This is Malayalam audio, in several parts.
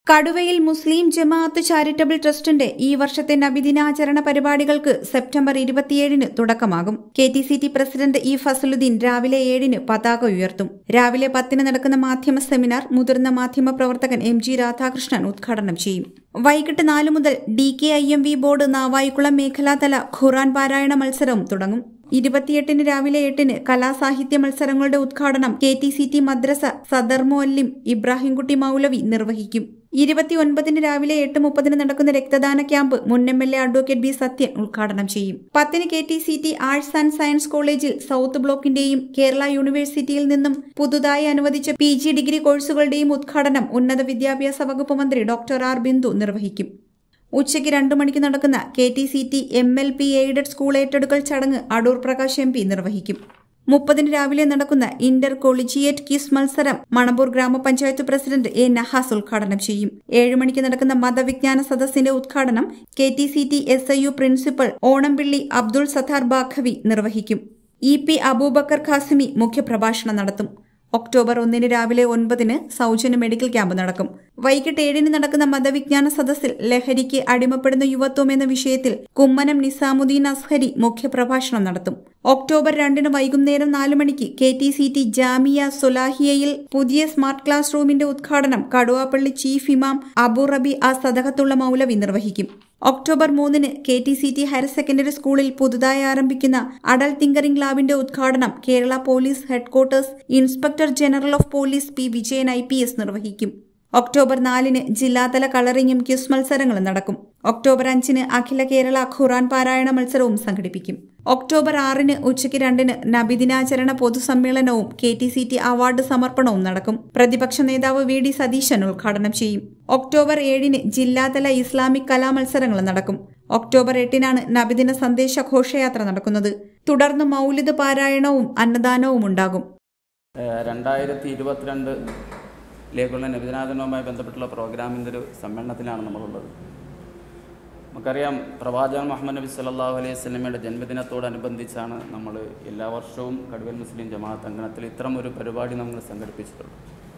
കടുവയിൽ മുസ്ലിം ജമാഅത്ത് ചാരിറ്റബിൾ ട്രസ്റ്റിന്റെ ഈ വർഷത്തെ നബിദിനാചരണ പരിപാടികൾക്ക് സെപ്റ്റംബർ ഇരുപത്തിയേഴിന് തുടക്കമാകും K T C T president E Fazaluddin രാവിലെ ഏഴിന് പതാക ഉയർത്തും രാവിലെ പത്തിന് നടക്കുന്ന മാധ്യമ സെമിനാർ മുതിർന്ന മാധ്യമ പ്രവർത്തകൻ എം ജി രാധാകൃഷ്ണൻ ഉദ്ഘാടനം ചെയ്യും വൈകിട്ട് നാല് മുതൽ D K I M V board Navaikulam മേഖലാതല ഖുറാൻ പാരായണ മത്സരവും തുടങ്ങും ഇരുപത്തിയെട്ടിന് രാവിലെ എട്ടിന് കലാസാഹിത്യ മത്സരങ്ങളുടെ ഉദ്ഘാടനം കെ ടി സി ടി മദ്രസ സദർ മുഅല്ലിം ഇബ്രാഹിംകുട്ടി മൗലവി നിർവഹിക്കും ഇരുപത്തിയൊൻപതിന് രാവിലെ എട്ട് മുപ്പതിന് നടക്കുന്ന രക്തദാന ക്യാമ്പ് മുൻ M L A advocate B Sathyan ഉദ്ഘാടനം ചെയ്യും പത്തിന് K T C T arts and science കോളേജിൽ സൗത്ത് ബ്ലോക്കിന്റെയും കേരള യൂണിവേഴ്സിറ്റിയിൽ നിന്നും പുതുതായി അനുവദിച്ച പി ജി ഡിഗ്രി കോഴ്സുകളുടെയും ഉദ്ഘാടനം ഉന്നത വിദ്യാഭ്യാസ വകുപ്പ് മന്ത്രി ഡോക്ടർ ആർ ബിന്ദു നിർവഹിക്കും ഉച്ചയ്ക്ക് രണ്ടു മണിക്ക് നടക്കുന്ന K T C T M L P aided school ഏറ്റെടുക്കൽ ചടങ്ങ് അടൂർ പ്രകാശ് എം പി നിർവഹിക്കും മുപ്പതിന് രാവിലെ നടക്കുന്ന ഇന്റർ കൊളിജിയേറ്റ് കിസ് മത്സരം മണമ്പൂർ ഗ്രാമപഞ്ചായത്ത് പ്രസിഡന്റ് എ നഹാസ് ഉദ്ഘാടനം ചെയ്യും ഏഴു മണിക്ക് നടക്കുന്ന മതവിജ്ഞാന സദസ്സിന്റെ ഉദ്ഘാടനം K T C T S I U principal Onampilly Abdul Sathar Baqavi നിർവഹിക്കും ഇ പി അബൂബക്കർ ഖാസിമി മുഖ്യപ്രഭാഷണം നടത്തും ഒക്ടോബർ ഒന്നിന് രാവിലെ ഒൻപതിന് സൗജന്യ മെഡിക്കൽ ക്യാമ്പ് നടക്കും വൈകിട്ട് ഏഴിന് നടക്കുന്ന മതവിജ്ഞാന സദസ്സിൽ ലഹരിക്ക് അടിമപ്പെടുന്ന യുവത്വം എന്ന വിഷയത്തിൽ കുമ്മനം നിസാമുദ്ദീൻ അസ്ഹരി മുഖ്യപ്രഭാഷണം നടത്തും ഒക്ടോബർ രണ്ടിന് വൈകുന്നേരം നാല് മണിക്ക് K T C T Jamia സുലാഹിയയിൽ പുതിയ സ്മാർട്ട് ക്ലാസ് റൂമിന്റെ ഉദ്ഘാടനം കടുവാപ്പള്ളി ചീഫ് ഇമാം അബു റബി ആ സദഹത്തുള്ള മൗലവി നിർവഹിക്കും ഒക്ടോബർ മൂന്നിന് K T C T higher secondary സ്കൂളിൽ പുതുതായി ആരംഭിക്കുന്ന അഡൽ തിങ്കറിംഗ് ലാബിന്റെ ഉദ്ഘാടനം Kerala police headquarters inspector general of police P Vijayan I നിർവഹിക്കും ഒക്ടോബർ നാലിന് ജില്ലാതല കളറിംഗും ക്യൂസ് മത്സരങ്ങളും നടക്കും ഒക്ടോബർ അഞ്ചിന് അഖില കേരള ഖുറാൻ പാരായണ മത്സരവും സംഘടിപ്പിക്കും ഒക്ടോബർ ആറിന് ഉച്ചയ്ക്ക് രണ്ടിന് നബിദിനാചരണ പൊതുസമ്മേളനവും K T C T award സമർപ്പണവും നടക്കും പ്രതിപക്ഷ നേതാവ് വി ഡി സതീശൻ ഉദ്ഘാടനം ചെയ്യും ഒക്ടോബർ ഏഴിന് ജില്ലാതല ഇസ്ലാമിക് കലാമത്സരങ്ങൾ നടക്കും ഒക്ടോബർ എട്ടിനാണ് നബിദിന സന്ദേശ ഘോഷയാത്ര നടക്കുന്നത് തുടർന്ന് മൗലിദ് പാരായണവും അന്നദാനവും ഉണ്ടാകും രണ്ടായിരത്തി ഇരുപത്തിരണ്ട് ലേക്കുള്ള നബിദിനാചരണവുമായി ബന്ധപ്പെട്ടുള്ള പ്രോഗ്രാമിൻ്റെ ഒരു സമ്മേളനത്തിലാണ് നമ്മളുള്ളത് നമുക്കറിയാം പ്രവാചകൻ മുഹമ്മദ് നബി സല്ലല്ലാഹു അലൈഹി സ്വലമയുടെ ജന്മദിനത്തോടനുബന്ധിച്ചാണ് നമ്മൾ എല്ലാ വർഷവും കടുവൽ മുസ്ലിം ജമാഅത്ത് അംഗണത്തിൽ ഇത്തരം ഒരു പരിപാടി നമ്മൾ സംഘടിപ്പിച്ചിട്ടുള്ളത്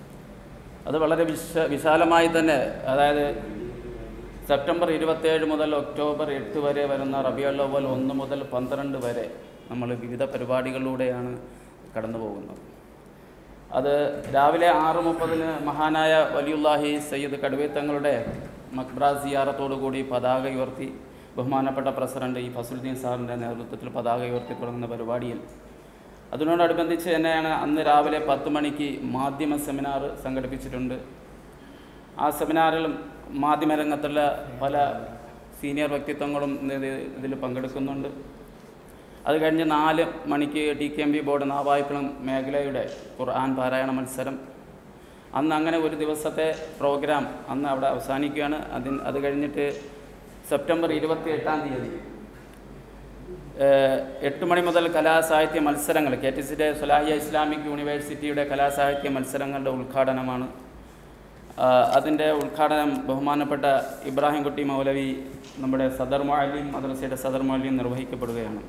അത് വളരെ വിശ വിശാലമായി തന്നെ അതായത് സെപ്റ്റംബർ ഇരുപത്തേഴ് മുതൽ ഒക്ടോബർ എട്ട് വരെ വരുന്ന റബിയുൽ അവൽ ഒന്ന് മുതൽ പന്ത്രണ്ട് വരെ നമ്മൾ വിവിധ പരിപാടികളിലൂടെയാണ് കടന്നു പോകുന്നത് അത് രാവിലെ ആറ് മുപ്പതിന് മഹാനായ വലിയുല്ലാഹി സയ്യിദ് കടുവേത്തങ്ങളുടെ മക്ബ്ര സിയാറത്തോടുകൂടി പതാക ഉയർത്തി ബഹുമാനപ്പെട്ട പ്രസിഡന്റ് ഈ ഫസുദ്ദീൻ സാറിൻ്റെ നേതൃത്വത്തിൽ പതാക ഉയർത്തി തുടങ്ങുന്ന പരിപാടിയിൽ അതിനോടനുബന്ധിച്ച് തന്നെയാണ് അന്ന് രാവിലെ പത്ത് മണിക്ക് മാധ്യമ സെമിനാർ സംഘടിപ്പിച്ചിട്ടുണ്ട് ആ സെമിനാറിൽ മാധ്യമരംഗത്തുള്ള പല സീനിയർ വ്യക്തിത്വങ്ങളും ഇതിൽ പങ്കെടുക്കുന്നുണ്ട് അത് കഴിഞ്ഞ് നാല് മണിക്ക് T K M B board Navaikulam മേഖലയുടെ ഖുർആൻ പാരായണ മത്സരം അന്ന് അങ്ങനെ ഒരു ദിവസത്തെ പ്രോഗ്രാം അന്ന് അവിടെ അവസാനിക്കുകയാണ് അതിന് അത് കഴിഞ്ഞിട്ട് സെപ്റ്റംബർ ഇരുപത്തി എട്ടാം തീയതി എട്ട് മണി മുതൽ കലാസാഹിത്യ മത്സരങ്ങൾ കെ ടി സിയുടെ സുലാഹിയ ഇസ്ലാമിക് യൂണിവേഴ്സിറ്റിയുടെ കലാസാഹിത്യ മത്സരങ്ങളുടെ ഉദ്ഘാടനമാണ് അതിൻ്റെ ഉദ്ഘാടനം ബഹുമാനപ്പെട്ട ഇബ്രാഹിംകുട്ടി മൗലവി നമ്മുടെ സദർ മൊഴലിയും മദ്രസയുടെ സദർ മൊഴലിയും നിർവഹിക്കപ്പെടുകയാണ്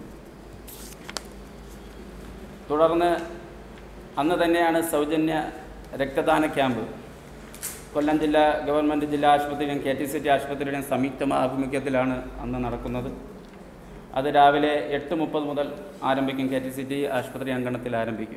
തുടർന്ന് അന്ന് തന്നെയാണ് സൗജന്യ രക്തദാന ക്യാമ്പ് കൊല്ലം ജില്ലാ ഗവൺമെൻറ് ജില്ലാ ആശുപത്രിയിലും കെ ടി സി ടി ആശുപത്രിയുടെയും സംയുക്ത ആഭിമുഖ്യത്തിലാണ് അന്ന് നടക്കുന്നത് അത് രാവിലെ എട്ട് മുപ്പത് മുതൽ ആരംഭിക്കും കെ ടി സി ടി ആശുപത്രി അങ്കണത്തിൽ ആരംഭിക്കുക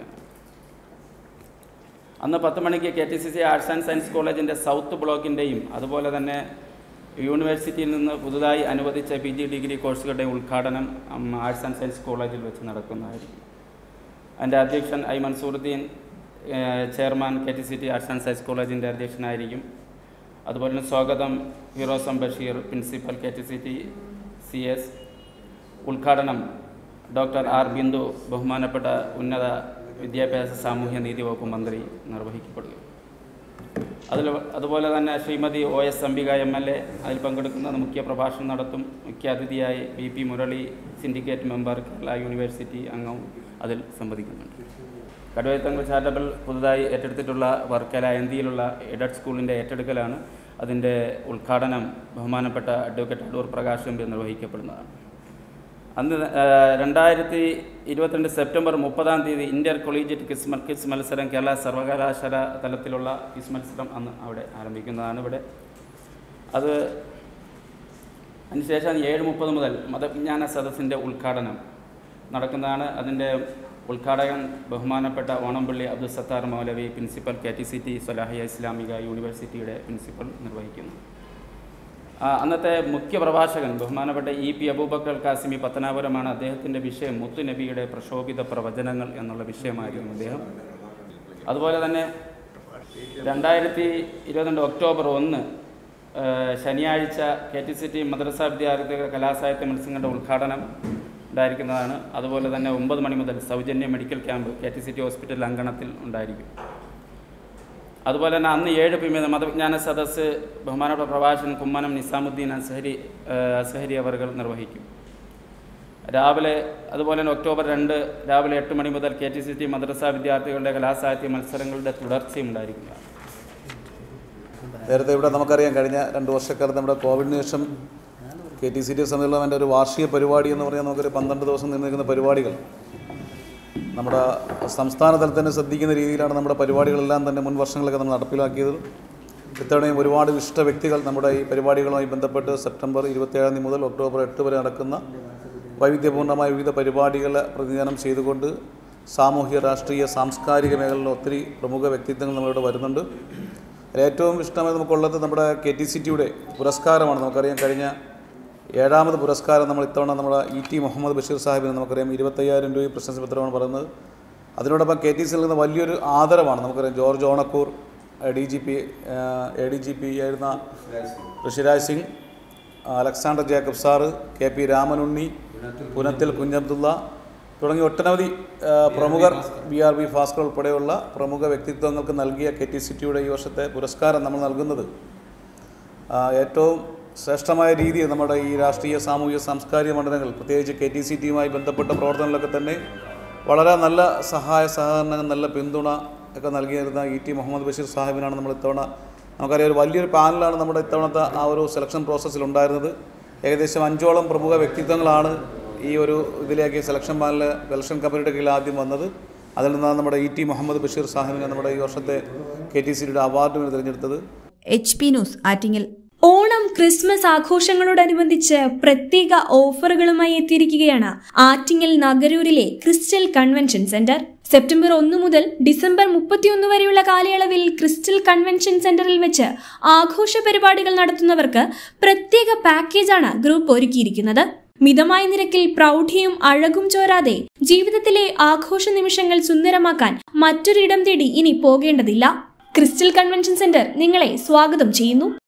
അന്ന് പത്ത് മണിക്ക് K T C C arts and science കോളേജിൻ്റെ സൗത്ത് ബ്ലോക്കിൻ്റെയും അതുപോലെ തന്നെ യൂണിവേഴ്സിറ്റിയിൽ നിന്ന് പുതുതായി അനുവദിച്ച പി ജി ഡിഗ്രി കോഴ്സുകളുടെ ഉദ്ഘാടനം ആർട്സ് ആൻഡ് സയൻസ് കോളേജിൽ വെച്ച് നടക്കുന്നതായിരിക്കും അതിൻ്റെ അധ്യക്ഷൻ I Mansooruddin chairman K T C T arts and science കോളേജിൻ്റെ അധ്യക്ഷനായിരിക്കും അതുപോലെ തന്നെ സ്വാഗതം ഫിറോസം Basheer principal K T C T C S ഉദ്ഘാടനം ഡോക്ടർ ആർ ബിന്ദു ബഹുമാനപ്പെട്ട ഉന്നത വിദ്യാഭ്യാസ സാമൂഹ്യ നീതി വകുപ്പ് മന്ത്രി നിർവഹിക്കപ്പെടുക അതിൽ അതുപോലെ തന്നെ Shrimati O S Ambika M L A അതിൽ പങ്കെടുക്കുന്നത് മുഖ്യ പ്രഭാഷണം നടത്തും മുഖ്യ അതിഥിയായി B P Murali syndicate member Kerala university അംഗം അതിൽ സംബന്ധിക്കുന്നുണ്ട് കടുവയത്തങ്ങൾ ചാരിറ്റബിൾ പുതുതായി ഏറ്റെടുത്തിട്ടുള്ള വർക്കല എന്തിയിലുള്ള എയ്ഡഡ് സ്കൂളിൻ്റെ ഏറ്റെടുക്കലാണ് അതിൻ്റെ ഉദ്ഘാടനം ബഹുമാനപ്പെട്ട advocate Adoor Prakash M P നിർവഹിക്കപ്പെടുന്നതാണ് അന്ന് രണ്ടായിരത്തി ഇരുപത്തിരണ്ട് സെപ്റ്റംബർ മുപ്പതാം തീയതി ഇന്റർ കൊളീജിയറ്റ് കിസ് കിസ് മത്സരം കേരള സർവകലാശാല തലത്തിലുള്ള കിസ് മത്സരം അന്ന് അവിടെ ആരംഭിക്കുന്നതാണ് ഇവിടെ അത് അതിനുശേഷം ഏഴ് മുപ്പത് മുതൽ മതവിജ്ഞാന സദസ്സിൻ്റെ ഉദ്ഘാടനം നടക്കുന്നതാണ് അതിൻ്റെ ഉദ്ഘാടകൻ ബഹുമാനപ്പെട്ട ഓണംപള്ളി അബ്ദുൽ സത്താർ മൗലവി principal K T C T Salahiya ഇസ്ലാമിക യൂണിവേഴ്സിറ്റിയുടെ പ്രിൻസിപ്പൽ നിർവഹിക്കുന്നു ആ, അന്നത്തെ മുഖ്യ പ്രഭാഷകൻ ബഹുമാനപ്പെട്ട ഇ പി അബൂബക്കർ കാസിമി പത്തനാപുരമാണ് അദ്ദേഹത്തിൻ്റെ വിഷയം മുത്തുനബിയുടെ പ്രക്ഷോഭിത പ്രവചനങ്ങൾ എന്നുള്ള വിഷയമായിരുന്നു അദ്ദേഹം അതുപോലെ തന്നെ രണ്ടായിരത്തി ഇരുപത്തിരണ്ട് ഒക്ടോബർ ഒന്ന് ആ, ശനിയാഴ്ച കെ ടി സി ടി മദ്രസ വിദ്യാർത്ഥികളുടെ കലാസാഹിത്യ മത്സരങ്ങളുടെ ഉദ്ഘാടനം ഉണ്ടായിരിക്കുന്നതാണ് അതുപോലെ തന്നെ ഒമ്പത് മണി മുതൽ സൗജന്യ medical camp K T C T hospital അങ്കണത്തിൽ ഉണ്ടായിരിക്കും അതുപോലെ തന്നെ അന്ന് ഏഴ് പി മതവിജ്ഞാന സദസ്സ് ബഹുമാനപ്പെട്ട പ്രഭാഷകൻ കുമ്മനം നിസാമുദ്ദീൻ അസഹരി അസഹരി അവർ നിർവഹിക്കും രാവിലെ അതുപോലെ തന്നെ ഒക്ടോബർ രണ്ട് രാവിലെ എട്ട് മണി മുതൽ കെ ടി സി ടി മദ്രസ വിദ്യാർത്ഥികളുടെ കലാസാഹിത്യ മത്സരങ്ങളുടെ തുടർച്ചയും ഉണ്ടായിരിക്കുന്നതാണ് നേരത്തെ ഇവിടെ നമുക്കറിയാം കഴിഞ്ഞ രണ്ട് വർഷക്കാലത്ത് നമ്മുടെ കോവിഡിന് ശേഷം കെ ടി സി ടി സംബന്ധിച്ചുള്ള എൻ്റെ ഒരു വാർഷിക പരിപാടി എന്ന് പറഞ്ഞാൽ നമുക്കൊരു പന്ത്രണ്ട് ദിവസം നീണ്ടു നിൽക്കുന്ന പരിപാടികൾ നമ്മുടെ സംസ്ഥാന തലത്തിൽ തന്നെ ശ്രദ്ധിക്കുന്ന രീതിയിലാണ് നമ്മുടെ പരിപാടികളെല്ലാം തന്നെ മുൻ വർഷങ്ങളൊക്കെ നമ്മൾ നടപ്പിലാക്കിയത് ഇത്തവണയും ഒരുപാട് ഇഷ്ട വ്യക്തികൾ നമ്മുടെ ഈ പരിപാടികളുമായി ബന്ധപ്പെട്ട് സെപ്റ്റംബർ ഇരുപത്തേഴാം തീയതി മുതൽ ഒക്ടോബർ എട്ട് വരെ നടക്കുന്ന വൈവിധ്യപൂർണ്ണമായ വിവിധ പരിപാടികളെ പ്രതിനിധാനം ചെയ്തുകൊണ്ട് സാമൂഹ്യ രാഷ്ട്രീയ സാംസ്കാരിക മേഖലയിലെ ഒത്തിരി പ്രമുഖ വ്യക്തിത്വങ്ങൾ നമ്മളിവിടെ വരുന്നുണ്ട് അതിൽ ഏറ്റവും ഇഷ്ടമായി നമുക്കുള്ളത് നമ്മുടെ കെ ടി സി ടിയുടെ പുരസ്കാരമാണ് നമുക്കറിയാം കഴിഞ്ഞ ഏഴാമത് പുരസ്കാരം നമ്മൾ ഇത്തവണ നമ്മുടെ ഇ ടി മുഹമ്മദ് ബഷീർ സാഹിബിന് നമുക്കറിയാം ഇരുപത്തയ്യായിരം രൂപ പ്രശസ്തി പത്രമാണ് പറയുന്നത് അതിനോടൊപ്പം കെ ടി സി നൽകുന്ന വലിയൊരു ആദരവാണ് നമുക്കറിയാം George Onakkoor D G P A D G P ആയിരുന്ന Rishiraj Singh Alexander Jacob sir K P Ramanunni Punathil Kunhabdulla തുടങ്ങി ഒട്ടനവധി ആ, പ്രമുഖർ ബി ആർ ബി ഭാസ്കർ ഉൾപ്പെടെയുള്ള പ്രമുഖ വ്യക്തിത്വങ്ങൾക്ക് നൽകിയ കെ ടി സി ടിയുടെ ഈ വർഷത്തെ പുരസ്കാരം നമ്മൾ നൽകുന്നത് ആ, ഏറ്റവും ശ്രേഷ്ഠമായ രീതിയിൽ നമ്മുടെ ഈ രാഷ്ട്രീയ സാമൂഹിക സാംസ്കാരിക മണ്ഡലങ്ങൾ പ്രത്യേകിച്ച് കെ ടി സി ടിയുമായി ബന്ധപ്പെട്ട പ്രവർത്തനങ്ങളിലൊക്കെ തന്നെ വളരെ നല്ല സഹായ സഹകരണങ്ങൾ നല്ല പിന്തുണ ഒക്കെ നൽകിയിരുന്ന ഇ ടി മുഹമ്മദ് ബഷീർ സാഹിബിനാണ് നമ്മൾ ഇത്തവണ നമുക്കറിയാം ഒരു വലിയൊരു പാനലാണ് നമ്മുടെ ഇത്തവണത്തെ ആ ഒരു സെലക്ഷൻ പ്രോസസ്സിൽ ഉണ്ടായിരുന്നത് ഏകദേശം അഞ്ചോളം പ്രമുഖ വ്യക്തിത്വങ്ങളാണ് ഈ ഒരു ഇതിലേക്ക് സെലക്ഷൻ പാനൽ സെലക്ഷൻ കമ്മിറ്റിയുടെ കീഴിൽ ആദ്യം വന്നത് അതിൽ നിന്നാണ് നമ്മുടെ ഇ ടി മുഹമ്മദ് ബഷീർ സാഹിബിനെ നമ്മുടെ ഈ വർഷത്തെ കെ ടി സിയുടെ അവാർഡിന് തിരഞ്ഞെടുത്തത് H P news Attingal Onam Christmas ആഘോഷങ്ങളോടനുബന്ധിച്ച് പ്രത്യേക ഓഫറുകളുമായി എത്തിയിരിക്കുകയാണ് ആറ്റിങ്ങൽ നഗരൂരിലെ ക്രിസ്റ്റൽ കൺവെൻഷൻ സെന്റർ സെപ്റ്റംബർ ഒന്ന് മുതൽ ഡിസംബർ മുപ്പത്തിയൊന്ന് വരെയുള്ള കാലയളവിൽ ക്രിസ്റ്റൽ കൺവെൻഷൻ സെന്ററിൽ വെച്ച് ആഘോഷ പരിപാടികൾ നടത്തുന്നവർക്ക് പ്രത്യേക പാക്കേജാണ് ഗ്രൂപ്പ് ഒരുക്കിയിരിക്കുന്നത് മിതമായ നിരക്കിൽ പ്രൗഢിയും അഴകും ചോരാതെ ജീവിതത്തിലെ ആഘോഷ നിമിഷങ്ങൾ സുന്ദരമാക്കാൻ മറ്റൊരിടം തേടി ഇനി പോകേണ്ടതില്ല ക്രിസ്റ്റൽ കൺവെൻഷൻ സെന്റർ നിങ്ങളെ സ്വാഗതം ചെയ്യുന്നു